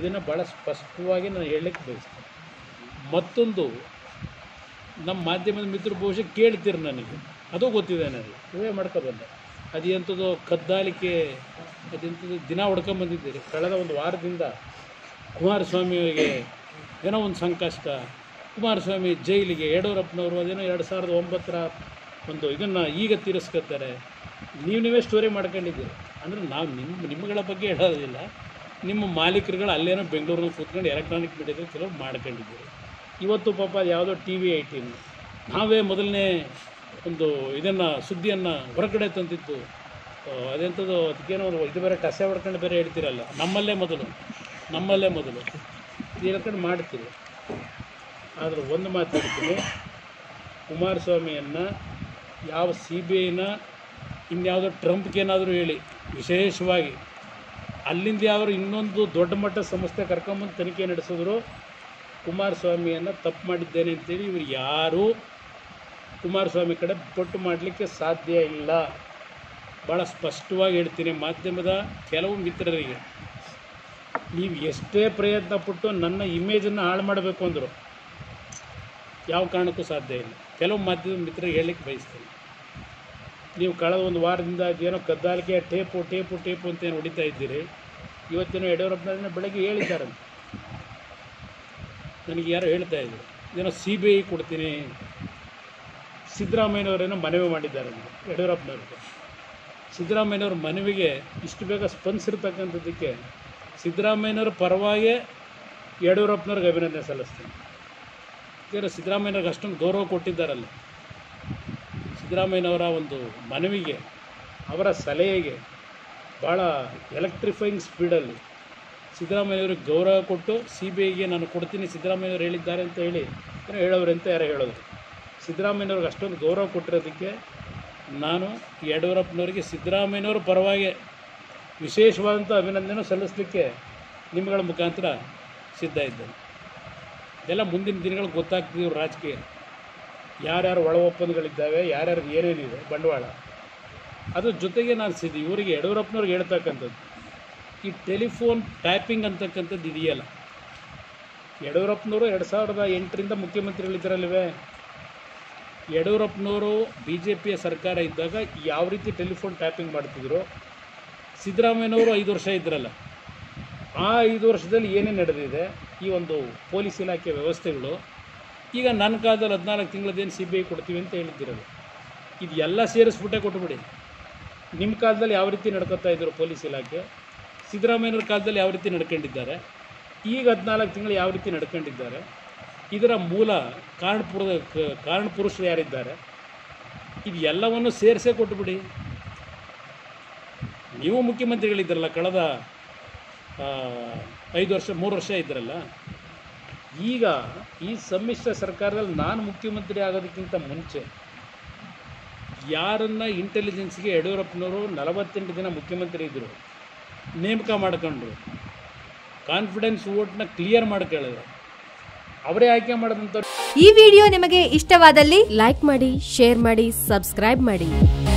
ಇದನ್ನು ಭಾಳ ಸ್ಪಷ್ಟವಾಗಿ ನಾನು ಹೇಳಲಿಕ್ಕೆ ಬಯಸ್ತೇನೆ ಮತ್ತೊಂದು ನಮ್ಮ ಮಾಧ್ಯಮದ ಮಿತ್ರರು ಬಹುಶಃ ಕೇಳ್ತೀರಿ ನನಗೆ ಅದು ಗೊತ್ತಿದೆ ನನಗೆ ಇವೇ ಮಾಡ್ಕೊಬಂದೆ ಅದೆಂಥದ್ದು ಕದ್ದಾಲಿಕೆ ಅದೆಂಥದ್ದು ದಿನ ಹೊಡ್ಕೊಂಬಂದಿದ್ದೀರಿ ಕಳೆದ ಒಂದು ವಾರದಿಂದ ಕುಮಾರಸ್ವಾಮಿಗೆ ಏನೋ ಒಂದು ಸಂಕಷ್ಟ ಕುಮಾರಸ್ವಾಮಿ ಜೈಲಿಗೆ ಯಡಿಯೂರಪ್ಪನವರು ಅದೇನೋ ಎರಡು ಸಾವಿರದ ಒಂಬತ್ತರ ಒಂದು ಇದನ್ನು ಈಗ ತೀರಿಸ್ಕೊತಾರೆ ನೀವು ನೀವೇ ಸ್ಟೋರಿ ಮಾಡ್ಕೊಂಡಿದ್ದೀರಿ ಅಂದರೆ ನಾವು ನಿಮ್ಮ ನಿಮ್ಮಗಳ ಬಗ್ಗೆ ಹೇಳೋದಿಲ್ಲ ನಿಮ್ಮ ಮಾಲೀಕರುಗಳು ಅಲ್ಲೇನೋ ಬೆಂಗಳೂರಲ್ಲಿ ಕೂತ್ಕೊಂಡು ಎಲೆಕ್ಟ್ರಾನಿಕ್ ಮೀಡಿಯಾದಲ್ಲಿ ಕೆಲವು ಮಾಡ್ಕೊಂಡಿದ್ದೀರಿ ಇವತ್ತು ಪಾಪ ಯಾವುದೋ ಟಿ ವಿ ಐಟೀನ್ ನಾವೇ ಮೊದಲನೇ ಒಂದು ಇದನ್ನು ಸುದ್ದಿಯನ್ನು ಹೊರಗಡೆ ತಂದಿದ್ದು ಆ, ಅದೆಂಥದ್ದು ಅದಕ್ಕೇನೋ ಒಂದು ಇದು ಬೇರೆ ಟಸೆ ಹೊಡ್ಕೊಂಡು ಬೇರೆ ಹೇಳ್ತೀರಲ್ಲ ನಮ್ಮಲ್ಲೇ ಮೊದಲು ನಮ್ಮಲ್ಲೇ ಮೊದಲು ಇದು ಹೇಳ್ಕೊಂಡು ಮಾಡ್ತೀವಿ ಆದರೆ ಒಂದು ಮಾತು ಹೇಳ್ತೀನಿ ಕುಮಾರಸ್ವಾಮಿಯನ್ನು ಯಾವ ಸಿ ಬಿ ಐನ ಇನ್ಯಾವುದೋ ಟ್ರಂಪ್ಗೇನಾದರೂ ಹೇಳಿ ವಿಶೇಷವಾಗಿ ಅಲ್ಲಿಂದ ಯಾವ್ದಾದ್ರು ಇನ್ನೊಂದು ದೊಡ್ಡ ಮಟ್ಟದ ಸಂಸ್ಥೆ ಕರ್ಕೊಂಬಂದು ತನಿಖೆ ನಡೆಸಿದ್ರು ಕುಮಾರಸ್ವಾಮಿಯನ್ನು ತಪ್ಪು ಮಾಡಿದ್ದೇನೆ ಅಂತೇಳಿ ಇವರು ಯಾರೂ ಕುಮಾರಸ್ವಾಮಿ ಕಡೆ ಪೊಟ್ಟು ಮಾಡಲಿಕ್ಕೆ ಸಾಧ್ಯ ಇಲ್ಲ ಭಾಳ ಸ್ಪಷ್ಟವಾಗಿ ಹೇಳ್ತೀನಿ ಮಾಧ್ಯಮದ ಕೆಲವು ಮಿತ್ರರಿಗೆ ನೀವು ಎಷ್ಟೇ ಪ್ರಯತ್ನ ಪಟ್ಟು ನನ್ನ ಇಮೇಜನ್ನು ಹಾಳು ಮಾಡಬೇಕು ಅಂದರು ಯಾವ ಕಾರಣಕ್ಕೂ ಸಾಧ್ಯ ಇಲ್ಲ ಕೆಲವು ಮಾಧ್ಯಮದ ಮಿತ್ರರಿಗೆ ಹೇಳಲಿಕ್ಕೆ ಬಯಸ್ತೀನಿ ನೀವು ಕಳೆದ ಒಂದು ವಾರದಿಂದ ಏನೋ ಕದ್ದಾಲಿಕೆ ಟೇಪು ಟೇಪು ಟೇಪು ಅಂತ ಏನು ಹೊಡಿತಾ ಇದ್ದೀರಿ ಇವತ್ತೇನೋ ಯಡಿಯೂರಪ್ಪನ ಬೆಳಗ್ಗೆ ಹೇಳಿದ್ದಾರಂತೆ ನನಗೆ ಯಾರೋ ಹೇಳ್ತಾ ಇದ್ರು ಏನೋ ಸಿ ಬಿ ಐ ಕೊಡ್ತೀನಿ ಸಿದ್ದರಾಮಯ್ಯನವರೇನೋ ಮನವಿ ಮಾಡಿದ್ದಾರೆ ಅಂತ ಯಡಿಯೂರಪ್ಪನವ್ರಿಗೆ ಸಿದ್ದರಾಮಯ್ಯನವ್ರ ಮನವಿಗೆ ಇಷ್ಟು ಬೇಗ ಸ್ಪಂದಿಸಿರ್ತಕ್ಕಂಥದ್ದಕ್ಕೆ ಸಿದ್ದರಾಮಯ್ಯನವ್ರ ಪರವಾಗಿ ಯಡಿಯೂರಪ್ಪನವ್ರಿಗೆ ಅಭಿನಂದನೆ ಸಲ್ಲಿಸ್ತೀನಿ ಯಾಕಂದರೆ ಸಿದ್ದರಾಮಯ್ಯನವ್ರಿಗೆ ಅಷ್ಟೊಂದು ಗೌರವ ಕೊಟ್ಟಿದ್ದಾರಲ್ಲ ಸಿದ್ದರಾಮಯ್ಯನವರ ಒಂದು ಮನವಿಗೆ ಅವರ ಸಲಹೆಗೆ ಭಾಳ ಎಲೆಕ್ಟ್ರಿಫೈಯಿಂಗ್ ಸ್ಪೀಡಲ್ಲಿ ಸಿದ್ದರಾಮಯ್ಯವ್ರಿಗೆ ಗೌರವ ಕೊಟ್ಟು ಸಿ ಬಿ ಐಗೆ ನಾನು ಕೊಡ್ತೀನಿ ಸಿದ್ದರಾಮಯ್ಯವ್ರು ಹೇಳಿದ್ದಾರೆ ಅಂತ ಹೇಳಿ ಏನೋ ಹೇಳೋರು ಅಂತ ಯಾರೋ ಹೇಳೋದು ಸಿದ್ದರಾಮಯ್ಯನವ್ರಿಗೆ ಅಷ್ಟೊಂದು ಗೌರವ ಕೊಟ್ಟಿರೋದಕ್ಕೆ ನಾನು ಯಡಿಯೂರಪ್ಪನವರಿಗೆ ಸಿದ್ದರಾಮಯ್ಯನವ್ರ ಪರವಾಗಿ ವಿಶೇಷವಾದಂಥ ಅಭಿನಂದನೆ ಸಲ್ಲಿಸಲಿಕ್ಕೆ ನಿಮ್ಮಗಳ ಮುಖಾಂತರ ಸಿದ್ಧ ಇದ್ದೇನೆ ಇದೆಲ್ಲ ಮುಂದಿನ ದಿನಗಳು ಗೊತ್ತಾಗ್ತದೆ ಇವ್ರ ರಾಜಕೀಯ ಯಾರ್ಯಾರು ಒಳ ಒಪ್ಪಂದಗಳಿದ್ದಾವೆ ಯಾರ್ಯಾರು ಏನೇನಿದೆ ಬಂಡವಾಳ ಅದ್ರ ಜೊತೆಗೆ ನಾನು ಸಿದ್ಧ ಇವರಿಗೆ ಯಡಿಯೂರಪ್ಪನವ್ರಿಗೆ ಹೇಳ್ತಕ್ಕಂಥದ್ದು ಈ ಟೆಲಿಫೋನ್ ಟ್ಯಾಪಿಂಗ್ ಅಂತಕ್ಕಂಥದ್ದು ಇದೆಯಲ್ಲ ಯಡಿಯೂರಪ್ಪನವರು ಎರಡು ಸಾವಿರದ ಎಂಟರಿಂದ ಮುಖ್ಯಮಂತ್ರಿಗಳಿದ್ದರಲ್ವೇ ಯಡಿಯೂರಪ್ಪನವರು ಬಿ ಜೆ ಪಿಯ ಸರ್ಕಾರ ಇದ್ದಾಗ ಯಾವ ರೀತಿ ಟೆಲಿಫೋನ್ ಟ್ಯಾಪಿಂಗ್ ಮಾಡ್ತಿದ್ರು ಸಿದ್ದರಾಮಯ್ಯನವರು ಐದು ವರ್ಷ ಇದ್ರಲ್ಲ ಆ ಐದು ವರ್ಷದಲ್ಲಿ ಏನೇನು ನಡೆದಿದೆ ಈ ಒಂದು ಪೊಲೀಸ್ ಇಲಾಖೆ ವ್ಯವಸ್ಥೆಗಳು ಈಗ ನನ್ನ ಕಾಲದಲ್ಲಿ ಹದಿನಾಲ್ಕು ತಿಂಗಳದ್ದೇನು ಸಿ ಬಿ ಐ ಕೊಡ್ತೀವಿ ಅಂತ ಹೇಳಿದ್ದಿರಲ್ಲ ಇದು ಎಲ್ಲ ಸೇರಿಸ್ಬಿಟ್ಟೆ ಕೊಟ್ಬಿಡಿ ನಿಮ್ಮ ಕಾಲದಲ್ಲಿ ಯಾವ ರೀತಿ ನಡ್ಕೊತಾ ಇದ್ರು ಪೊಲೀಸ್ ಇಲಾಖೆ ಸಿದ್ದರಾಮಯ್ಯನವ್ರ ಕಾಲದಲ್ಲಿ ಯಾವ ರೀತಿ ನಡ್ಕೊಂಡಿದ್ದಾರೆ ಈಗ ಹದಿನಾಲ್ಕು ತಿಂಗಳು ಯಾವ ರೀತಿ ನಡ್ಕೊಂಡಿದ್ದಾರೆ ಇದರ ಮೂಲ ಕಾರಣಪುರದ ಕ- ಕಾರಣಪುರುಷರು ಯಾರಿದ್ದಾರೆ ಇದು ಎಲ್ಲವನ್ನು ಸೇರಿಸೇ ಕೊಟ್ಬಿಡಿ ನೀವು ಮುಖ್ಯಮಂತ್ರಿಗಳಿದ್ರಲ್ಲ ಕಳೆದ ಆ, ಐದು ವರ್ಷ ಮೂರು ವರ್ಷ ಇದ್ರಲ್ಲ ಈಗ ಈ ಸಮ್ಮಿಶ್ರ ಸರ್ಕಾರದಲ್ಲಿ ನಾನು ಮುಖ್ಯಮಂತ್ರಿ ಆಗೋದಕ್ಕಿಂತ ಮುಂಚೆ ಯಾರನ್ನ ಇಂಟೆಲಿಜೆನ್ಸ್ಗೆ ಯಡಿಯೂರಪ್ಪನವರು ನಲವತ್ತೆಂಟು ದಿನ ಮುಖ್ಯಮಂತ್ರಿ ಇದ್ದರು ನೇಮಕ ಮಾಡ್ಕೊಂಡ್ರು ಕಾನ್ಫಿಡೆನ್ಸ್ ವೋಟ್ನ ಕ್ಲಿಯರ್ ಮಾಡ್ಕೊಳ್ಳೋದು ಅವರೇ ಆಯ್ಕೆ ಮಾಡಿದಂಥ ಈ ವಿಡಿಯೋ ನಿಮಗೆ ಇಷ್ಟವಾದಲ್ಲಿ ಲೈಕ್ ಮಾಡಿ ಶೇರ್ ಮಾಡಿ ಸಬ್ಸ್ಕ್ರೈಬ್ ಮಾಡಿ